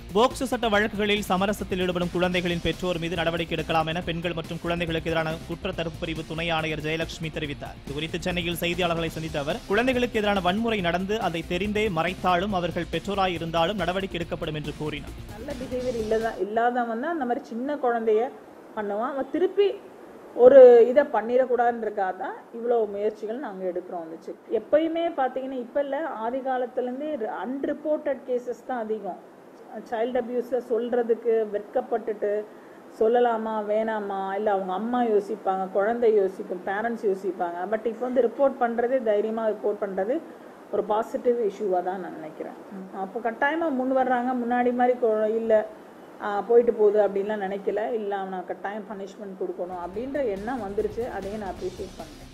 POCSO சட்ட வழக்குகளில் சமரசத்தில் ஈடுபடும் குழந்தைகளின் பெற்றோர் மீது நடவடிக்கை எடுக்கலாம் என பெண்கள் மற்றும் குழந்தைகளுக்கு எதிரான குற்ற தடுப்பு பிரிவு துணை ஆணையர் ஜெயலட்சுமி தெரிவித்தார் இதுகுறித்து சென்னையில் செய்தியாளர்களை சந்தித்த அவர் குழந்தைகளுக்கு எதிரான வன்முறை நடந்து அதை தெரிந்தே மறைத்தாலும் அவர்கள் பெற்றோராய் இருந்தாலும் நடவடிக்கை எடுக்கப்படும் என்று கூறினார் நல்ல பிஹேவியர் இல்லதா இல்லாதவன் தான் அந்த மாதிரி சின்ன குழந்தைய பண்ணுவான் அவன் திருப்பி ஒரு இதை பண்ணிடக்கூடாதுன்றக்காக தான் இவ்வளோ முயற்சிகள் நாங்கள் எடுக்கிறோம் வந்துச்சு எப்பயுமே பார்த்தீங்கன்னா இப்போ இல்லை ஆதி காலத்துலேருந்தே அன்ரிப்போர்ட்டட் கேசஸ் தான் அதிகம் சைல்டு அபியூஸை சொல்கிறதுக்கு வெட்கப்பட்டுட்டு சொல்லலாமா வேணாமா இல்லை அவங்க அம்மா யோசிப்பாங்க குழந்தை யோசிக்கும் பேரண்ட்ஸ் யோசிப்பாங்க பட் இப்போ வந்து ரிப்போர்ட் பண்ணுறது தைரியமாக ரிப்போர்ட் பண்ணுறது ஒரு பாசிட்டிவ் இஷ்யூவாக தான் நான் நினைக்கிறேன் அப்போ கட்டாயமாக முன் வர்றாங்க முன்னாடி மாதிரி இல்லை போயிட்டு போகுது அப்படின்லாம் நினைக்கல இல்லை அவனை கட்டாயம் பனிஷ்மெண்ட் கொடுக்கணும் அப்படின்ற எண்ணம் வந்துருச்சு அதையும் நான் அப்ரிஷியேட் பண்ணேன்